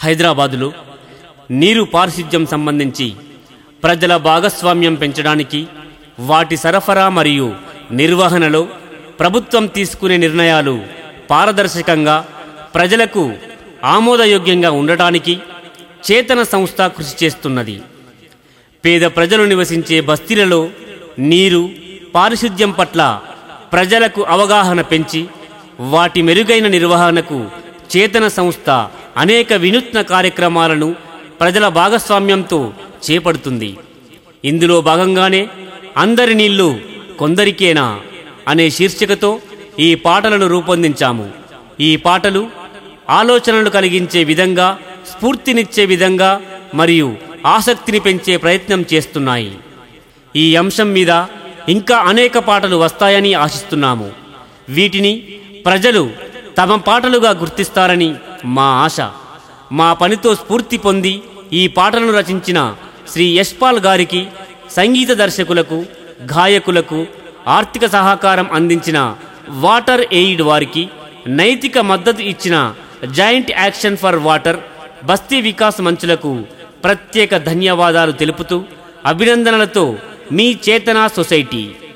హైదరాబాదులో నీరు పారిశుధ్యం సంబంధించి ప్రజల భాగస్వామ్యం పెంచడానికి వాటి సరఫరా మరియు నిర్వహణలో ప్రభుత్వం తీసుకునే నిర్ణయాలు పారదర్శకంగా ప్రజలకు ఆమోదయోగ్యంగా ఉండటానికి చేతన సంస్థ కృషి చేస్తున్నది పేద ప్రజలు నివసించే బస్తీలలో నీరు పారిశుద్ధ్యం పట్ల ప్రజలకు అవగాహన పెంచి వాటి మెరుగైన నిర్వహణకు చేతన సంస్థ అనేక వినూత్న కార్యక్రమాలను ప్రజల భాగస్వామ్యంతో చేపడుతుంది ఇందులో భాగంగానే అందరి నీళ్లు కొందరికేనా అనే శీర్షికతో ఈ పాటలను రూపొందించాము ఈ పాటలు ఆలోచనలు కలిగించే విధంగా స్ఫూర్తినిచ్చే విధంగా మరియు ఆసక్తిని పెంచే ప్రయత్నం చేస్తున్నాయి ఈ అంశం మీద ఇంకా అనేక పాటలు వస్తాయని ఆశిస్తున్నాము వీటిని ప్రజలు తమ పాటలుగా గుర్తిస్తారని మా ఆశ మా పనితో స్ఫూర్తి పొంది ఈ పాటలను రచించిన శ్రీ యశ్పాల్ గారికి సంగీత దర్శకులకు గాయకులకు ఆర్థిక సహకారం అందించిన వాటర్ ఎయిడ్ వారికి నైతిక మద్దతు ఇచ్చిన జాయింట్ యాక్షన్ ఫర్ వాటర్ బస్తీ వికాస్ మంచులకు ప్రత్యేక ధన్యవాదాలు తెలుపుతూ అభినందనలతో మీ చేతనా సొసైటీ